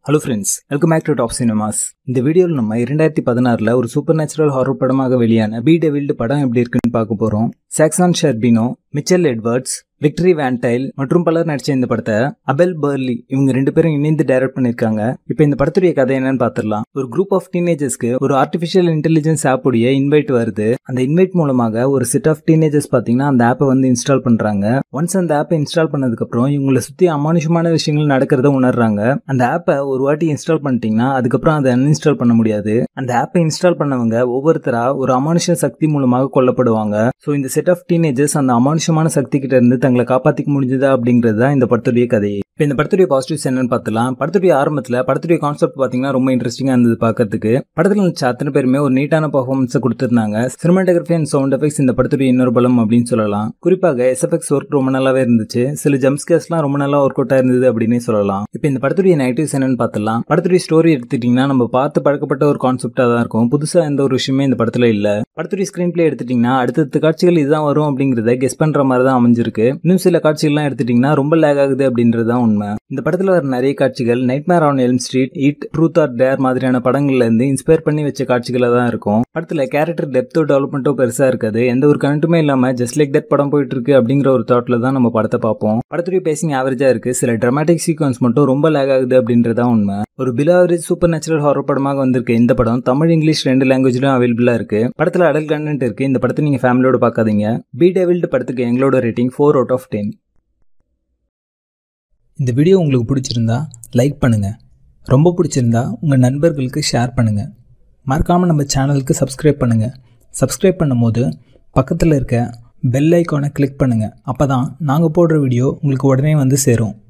hello friends welcome back to top cinemas இந்த வீடியோவில் நம்ம இரண்டாயிரத்தி பதினாறில் ஒரு சூப்பர் நேச்சுரல் ஹாரர் படமாக வெளியான பி டெவில்டு படம் எப்படி இருக்குன்னு பார்க்க போகிறோம் Saxon Sharbino Mitchell Edwards Victory Van Tuyl மற்றும் பலர் நடிச்ச இந்த படத்தை அபெல் பர்லி இவங்க ரெண்டு பேரும் இணைந்து டைரக்ட் பண்ணிருக்காங்க இப்போ இந்த படத்துடைய கதை என்னன்னு பார்த்துடலாம் ஒரு குரூப் ஆஃப் டீனேஜர்ஸ்க்கு ஒரு ஆர்டிஃபிஷியல் இன்டெலிஜென்ஸ் ஆப் உடைய இன்வைட் வருது அந்த இன்வைட் மூலமாக ஒரு செட் ஆஃப் டீனேஜர்ஸ் பார்த்தீங்கன்னா அந்த ஆப்பை வந்து இன்ஸ்டால் பண்றாங்க ஒன்ஸ் அந்த ஆப்பை இன்ஸ்டால் பண்ணதுக்கப்புறம் இவங்களை சுற்றி அமானுஷமான விஷயங்கள் நடக்கிறத உணர்றாங்க அந்த ஆப்பை ஒரு வாட்டி இன்ஸ்டால் பண்ணிட்டீங்கன்னா அதுக்கப்புறம் அதை அன்இன்ஸ்டால் பண்ண முடியாது அந்த ஆப்பை இன்ஸ்டால் பண்ணவங்க ஒவ்வொருத்தரா ஒரு அமானுஷ சக்தி மூலமாக கொல்லப்படுவாங்க ஸோ இந்த செட் ஆஃப் டீனேஜர்ஸ் அந்த அமானுஷமான சக்தி கிட்ட இருந்து தங்களை காப்பாற்றிக்க முடிஞ்சதா அப்படிங்கிறது தான் இந்த படத்துடைய கதை இப்போ இந்த படத்துடைய பாசிட்டிவ்ஸ் என்னன்னு பார்த்தலாம் படத்துடைய ஆரம்பத்தில் படத்துடைய கான்செப்ட் பார்த்தீங்கன்னா ரொம்ப இன்ட்ரெஸ்டிங்காக இருந்தது பார்க்கறதுக்கு படத்தில் நடிச்ச அத்தனை பேருமே ஒரு நீட்டான பர்ஃபார்மன்ஸை கொடுத்துருந்தாங்க சினிமாட்டோகிராஃபி அண்ட் சவுண்ட் எஃபெக்ட்ஸ் இந்த படத்துடைய இன்னொரு பலம் அப்படின்னு சொல்லலாம் குறிப்பாக எஸ்எஃப்எக்ஸ் ஒர்க் ரொம்ப நல்லாவே இருந்துச்சு சில ஜம்ஸ்கேஸ்லாம் ரொம்ப நல்லா ஒர்க் அவுட்டாக இருந்தது அப்படின்னு சொல்லலாம் இப்போ இந்த படத்துடைய நெகட்டிவ்ஸ் என்னன்னு பார்த்தலாம் படத்துடைய ஸ்டோரி எடுத்துட்டிங்கன்னா நம்ம பார்த்து பழக்கப்பட்ட ஒரு கான்செப்டாக தான் இருக்கும் புதுசாக எந்த ஒரு விஷயமே இந்த படத்தில் இல்லை படத்துடைய ஸ்க்ரீன் பிளே எடுத்துட்டிங்கன்னா அடுத்தடுத்த காட்சிகள் இதுதான் வரும் அப்படிங்கிறத கெஸ் பண்ணுற மாதிரி தான் அமைஞ்சிருக்கு இன்னும் சில காட்சிகள்லாம் எடுத்துட்டிங்கன்னா ரொம்ப லேக் ஆகுது அப்படின்றது தான் உண்மை இந்த படத்தில் வர நிறைய காட்சிகள் nightmare on Elm Street It Truth or Dare மாதிரியான படங்கள்ல இருந்து இன்ஸ்பயர் பண்ணி வச்ச காட்சிகளாக தான் இருக்கும் படத்தில் கேரக்டர் டெப்த்தோ டெவலப்மெண்ட்டோ பெருசாக இருக்காது எந்த ஒரு கனெக்ட்டுமே இல்லாமல் ஜஸ்ட் லைக் தட் படம் போயிட்டு இருக்கு அப்படிங்கிற ஒரு தாட்டில் தான் நம்ம படத்தை பார்ப்போம் படத்துடைய பேசிங் ஆவரேஜாக இருக்கு சில ட்ராமாட்டிக் சீக்வன்ஸ் மட்டும் ரொம்ப லேக் ஆகுது அப்படின்றதான் உண்மை ஒரு below average supernatural horror படமாக வந்திருக்க இந்த படம் தமிழ் இங்கிலீஷ் ரெண்டு லாங்குவேஜ்லையும் அவைலபிளாக இருக்கு படத்தில் அடல் கண்டென்ட் இருக்கு இந்த படத்தை நீங்கள் ஃபேமிலியோட பார்க்காதீங்க பி டெவில்டு படத்துக்கு எங்களோட rating four out of ten இந்த வீடியோ உங்களுக்கு பிடிச்சிருந்தா லைக் பண்ணுங்கள் ரொம்ப பிடிச்சிருந்தா உங்கள் நண்பர்களுக்கு ஷேர் பண்ணுங்கள் மறக்காமல் நம்ம சேனலுக்கு சப்ஸ்கிரைப் பண்ணுங்கள் சப்ஸ்கிரைப் பண்ணும்போது பக்கத்தில் இருக்க பெல் ஐக்கானை கிளிக் பண்ணுங்கள் அப்போ தான் நாங்கள் போடுற வீடியோ உங்களுக்கு உடனே வந்து சேரும்